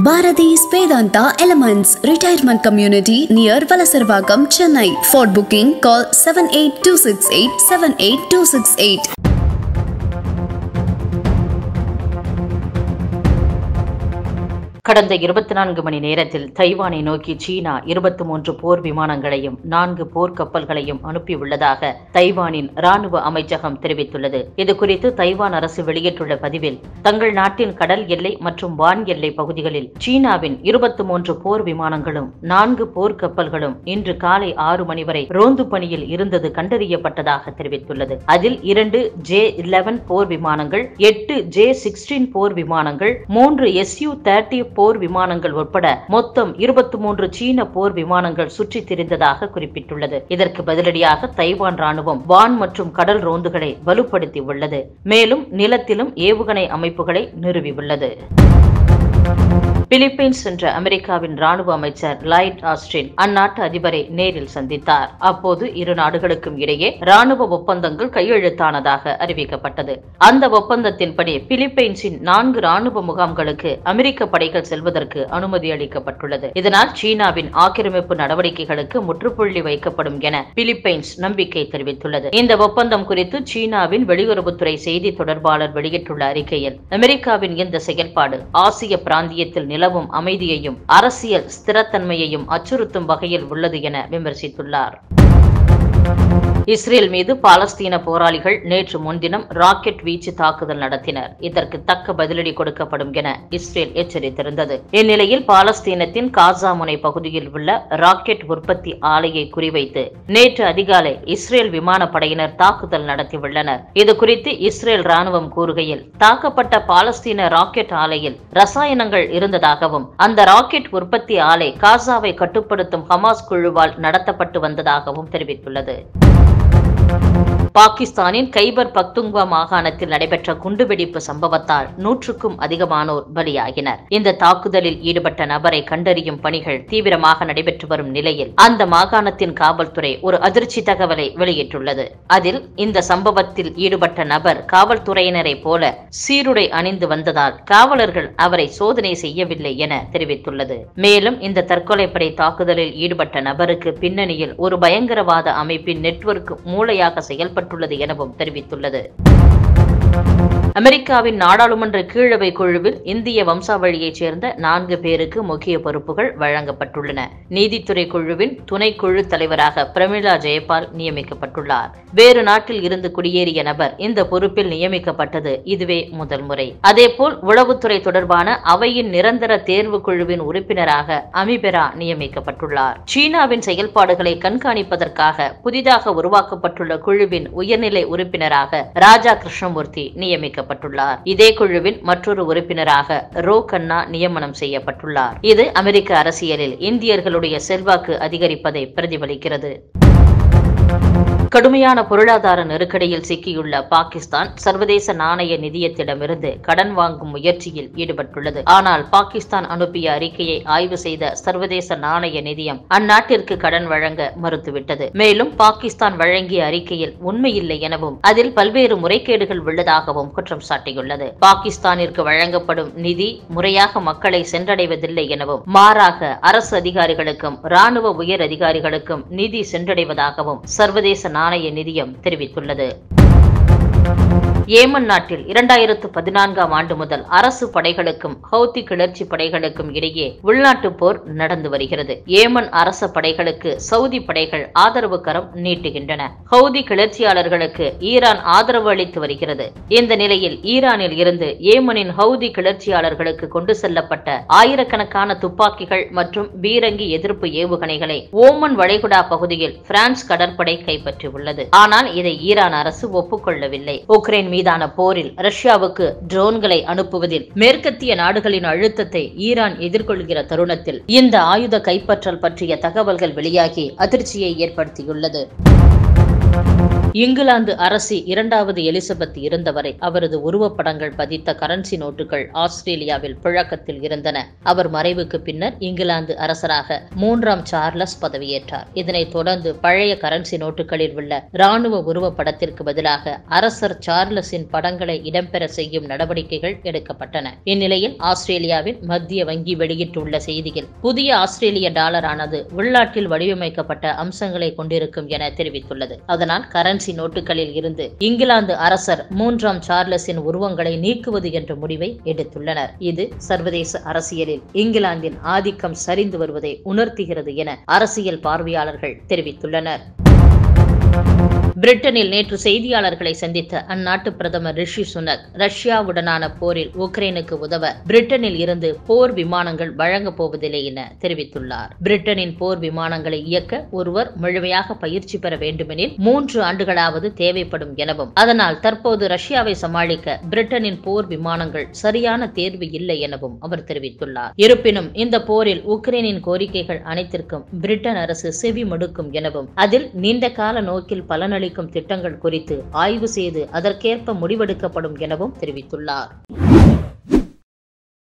Bharati's Vedanta Elements Retirement Community near Valasarvagam, Chennai. For booking, call 78268 78268. கடந்த இருபத்தி நான்கு மணி நேரத்தில் தைவானை நோக்கி சீனா இருபத்தி மூன்று போர் விமானங்களையும் நான்கு போர் கப்பல்களையும் அனுப்பியுள்ளதாக தைவானின் ராணுவ அமைச்சகம் தெரிவித்துள்ளது இது குறித்து தைவான் அரசு வெளியிட்டுள்ள பதிவில் தங்கள் நாட்டின் கடல் எல்லை மற்றும் வான் எல்லை பகுதிகளில் சீனாவின் இருபத்தி மூன்று போர் விமானங்களும் நான்கு போர் கப்பல்களும் இன்று காலை ஆறு மணி வரை ரோந்து பணியில் இருந்தது கண்டறியப்பட்டதாக தெரிவித்துள்ளது அதில் இரண்டு ஜே இலவன் போர் விமானங்கள் எட்டு ஜே சிக்ஸ்டீன் போர் விமானங்கள் மூன்று எஸ்யூ தேர்ட்டி போர் விமானங்கள் உட்பட மொத்தம் இருபத்தி மூன்று சீன போர் விமானங்கள் சுற்றித் திரிந்ததாக குறிப்பிட்டுள்ளது இதற்கு பதிலடியாக தைவான் ராணுவம் வான் மற்றும் கடல் ரோந்துகளை வலுப்படுத்தி உள்ளது மேலும் நிலத்திலும் ஏவுகணை அமைப்புகளை நிறுவியுள்ளது பிலிப்பைன்ஸ் சென்ற அமெரிக்காவின் ராணுவ அமைச்சர் லாய்ட் ஆஸ்டின் அந்நாட்டு அதிபரை நேரில் சந்தித்தார் அப்போது இரு நாடுகளுக்கும் இடையே ராணுவ ஒப்பந்தங்கள் கையெழுத்தானதாக அறிவிக்கப்பட்டது அந்த ஒப்பந்தத்தின்படி பிலிப்பைன்ஸின் நான்கு ராணுவ முகாம்களுக்கு அமெரிக்க படைகள் செல்வதற்கு அனுமதி அளிக்கப்பட்டுள்ளது இதனால் சீனாவின் ஆக்கிரமிப்பு நடவடிக்கைகளுக்கு முற்றுப்புள்ளி வைக்கப்படும் என பிலிப்பைன்ஸ் நம்பிக்கை தெரிவித்துள்ளது இந்த ஒப்பந்தம் குறித்து சீனாவின் வெளியுறவுத்துறை செய்தி தொடர்பாளர் வெளியிட்டுள்ள அறிக்கையில் அமெரிக்காவின் இந்த செயல்பாடு ஆசிய பிராந்தியத்தில் நிலவும் அமைதியையும் அரசியல் ஸ்திரத்தன்மையையும் அச்சுறுத்தும் வகையில் உள்ளது என விமர்சித்துள்ளார் இஸ்ரேல் மீது பாலஸ்தீன போராளிகள் நேற்று முன்தினம் ராக்கெட் வீச்சு தாக்குதல் நடத்தினர் இதற்கு தக்க பதிலடி கொடுக்கப்படும் என இஸ்ரேல் எச்சரித்திருந்தது இந்நிலையில் பாலஸ்தீனத்தின் காசா முனை பகுதியில் உள்ள ராக்கெட் உற்பத்தி ஆலையை குறிவைத்து நேற்று அதிகாலை இஸ்ரேல் விமானப்படையினர் தாக்குதல் நடத்தியுள்ளனர் இதுகுறித்து இஸ்ரேல் ராணுவம் கூறுகையில் தாக்கப்பட்ட பாலஸ்தீன ராக்கெட் ஆலையில் ரசாயனங்கள் இருந்ததாகவும் அந்த ராக்கெட் உற்பத்தி ஆலை காசாவை கட்டுப்படுத்தும் ஹமாஸ் குழுவால் நடத்தப்பட்டு வந்ததாகவும் தெரிவித்துள்ளது பாகிஸ்தானின் கைபர் பக்துங்வா மாகாணத்தில் நடைபெற்ற குண்டுவெடிப்பு சம்பவத்தால் நூற்றுக்கும் அதிகமானோர் பலியாகினர் இந்த தாக்குதலில் ஈடுபட்ட நபரை கண்டறியும் பணிகள் தீவிரமாக நடைபெற்று வரும் நிலையில் அந்த மாகாணத்தின் காவல்துறை ஒரு அதிர்ச்சி தகவலை வெளியிட்டுள்ளது அதில் இந்த சம்பவத்தில் ஈடுபட்ட நபர் காவல்துறையினரை போல சீருடை அணிந்து வந்ததால் காவலர்கள் அவரை சோதனை செய்யவில்லை என தெரிவித்துள்ளது மேலும் இந்த தற்கொலைப்படை தாக்குதலில் ஈடுபட்ட நபருக்கு பின்னணியில் ஒரு பயங்கரவாத அமைப்பின் நெட்வொர்க் மூளையாக செயல்பட்டுள்ளது எனவும் தெரிவித்துள்ளது அமெரிக்காவின் நாடாளுமன்ற கீழவை குழுவில் இந்திய வம்சாவளியைச் சேர்ந்த நான்கு பேருக்கு முக்கிய பொறுப்புகள் வழங்கப்பட்டுள்ளன நீதித்துறை குழுவின் துணைக்குழு தலைவராக பிரமிளா ஜெயபால் நியமிக்கப்பட்டுள்ளார் வேறு நாட்டில் இருந்து குடியேறிய நபர் இந்த பொறுப்பில் நியமிக்கப்பட்டது இதுவே முதல் முறை அதேபோல் உளவுத்துறை தொடர்பான அவையின் நிரந்தர தேர்வு குழுவின் உறுப்பினராக அமிபெரா நியமிக்கப்பட்டுள்ளார் சீனாவின் செயல்பாடுகளை கண்காணிப்பதற்காக புதிதாக உருவாக்கப்பட்டுள்ள குழுவின் உயர்நிலை உறுப்பினராக ராஜா கிருஷ்ணமூர்த்தி நியமிக்கப்பட்டுள்ளார் இதே குழுவின் மற்றொரு உறுப்பினராக ரோ கண்ணா நியமனம் செய்யப்பட்டுள்ளார் இது அமெரிக்க அரசியலில் இந்தியர்களுடைய செல்வாக்கு அதிகரிப்பதை பிரதிபலிக்கிறது கடுமையான பொருளாதார நெருக்கடியில் சிக்கியுள்ள பாகிஸ்தான் சர்வதேச நாணய நிதியத்திடமிருந்து கடன் வாங்கும் முயற்சியில் ஈடுபட்டுள்ளது ஆனால் பாகிஸ்தான் அனுப்பிய அறிக்கையை ஆய்வு செய்த சர்வதேச நாணய நிதியம் அந்நாட்டிற்கு கடன் வழங்க மறுத்துவிட்டது மேலும் பாகிஸ்தான் வழங்கிய அறிக்கையில் உண்மையில்லை எனவும் அதில் பல்வேறு முறைகேடுகள் உள்ளதாகவும் குற்றம் சாட்டியுள்ளது பாகிஸ்தானிற்கு வழங்கப்படும் நிதி முறையாக மக்களை சென்றடைவதில்லை எனவும் மாறாக அரசு அதிகாரிகளுக்கும் ராணுவ உயர் அதிகாரிகளுக்கும் நிதி சென்றடைவதாகவும் சர்வதேச நாணய நிதியம் தெரிவித்துள்ளது ஏமன் நாட்டில் இரண்டாயிரத்து பதினான்காம் ஆண்டு முதல் அரசு படைகளுக்கும் ஹவுத்தி கிளர்ச்சி படைகளுக்கும் இடையே உள்நாட்டு போர் நடந்து வருகிறது ஏமன் அரச படைகளுக்கு சவுதி படைகள் ஆதரவு கரம் நீட்டுகின்றன ஹவுதி கிளர்ச்சியாளர்களுக்கு ஈரான் ஆதரவு அளித்து வருகிறது இந்த நிலையில் ஈரானில் இருந்து ஏமனின் ஹவுதி கிளர்ச்சியாளர்களுக்கு கொண்டு செல்லப்பட்ட ஆயிரக்கணக்கான துப்பாக்கிகள் மற்றும் பீரங்கி எதிர்ப்பு ஏவுகணைகளை ஓமன் வளைகுடா பகுதியில் பிரான்ஸ் கடற்படை கைப்பற்றியுள்ளது ஆனால் இதை ஈரான் அரசு ஒப்புக்கொள்ளவில்லை உக்ரைன் மீதான போரில் ரஷ்யாவுக்கு ட்ரோன்களை அனுப்புவதில் மேற்கத்திய நாடுகளின் அழுத்தத்தை ஈரான் எதிர்கொள்கிற தருணத்தில் இந்த ஆயுத கைப்பற்றல் பற்றிய தகவல்கள் வெளியாகி அதிர்ச்சியை ஏற்படுத்தியுள்ளது இங்கிலாந்து அரசி இரண்டாவது எலிசபெத் இருந்தவரை அவரது உருவப்படங்கள் பதித்த கரன்சி நோட்டுகள் ஆஸ்திரேலியாவில் புழக்கத்தில் இருந்தன அவர் மறைவுக்கு பின்னர் இங்கிலாந்து அரசராக மூன்றாம் சார்லஸ் பதவியேற்றார் இதனைத் தொடர்ந்து பழைய கரன்சி நோட்டுகளில் உள்ள ராணுவ உருவப்படத்திற்கு பதிலாக அரசர் சார்லஸின் படங்களை இடம்பெற செய்யும் நடவடிக்கைகள் எடுக்கப்பட்டன இந்நிலையில் ஆஸ்திரேலியாவின் மத்திய வங்கி வெளியிட்டுள்ள செய்தியில் புதிய ஆஸ்திரேலிய டாலரானது உள்நாட்டில் வடிவமைக்கப்பட்ட அம்சங்களை கொண்டிருக்கும் என தெரிவித்துள்ளது அதனால் கரன்சி நோட்டுகளில் இருந்து இங்கிலாந்து அரசர் மூன்றாம் சார்லஸின் உருவங்களை நீக்குவது என்ற முடிவை எடுத்துள்ளனர் இது சர்வதேச அரசியலில் இங்கிலாந்தின் ஆதிக்கம் சரிந்து வருவதை உணர்த்துகிறது என அரசியல் பார்வையாளர்கள் தெரிவித்துள்ளனர் பிரிட்டனில் நேற்று செய்தியாளர்களை சந்தித்த அந்நாட்டு பிரதமர் ரிஷி சுனக் ரஷ்யாவுடனான போரில் உக்ரைனுக்கு உதவ பிரிட்டனில் இருந்து போர் விமானங்கள் வழங்கப் போவதில்லை என தெரிவித்துள்ளார் பிரிட்டனின் போர் விமானங்களை இயக்க ஒருவர் முழுமையாக பயிற்சி பெற வேண்டுமெனில் மூன்று ஆண்டுகளாவது தேவைப்படும் எனவும் அதனால் தற்போது ரஷ்யாவை சமாளிக்க பிரிட்டனின் போர் விமானங்கள் சரியான தேர்வு இல்லை எனவும் அவர் தெரிவித்துள்ளார் இருப்பினும் இந்த போரில் உக்ரைனின் கோரிக்கைகள் அனைத்திற்கும் பிரிட்டன் அரசு செவி மடுக்கும் எனவும் அதில் நீண்ட கால நோக்கில் பலனளிக்கும் திட்டங்கள் குறித்து ஆய்வு செய்து அதற்கேற்ப முடிவெடுக்கப்படும் எனவும் தெரிவித்துள்ளார்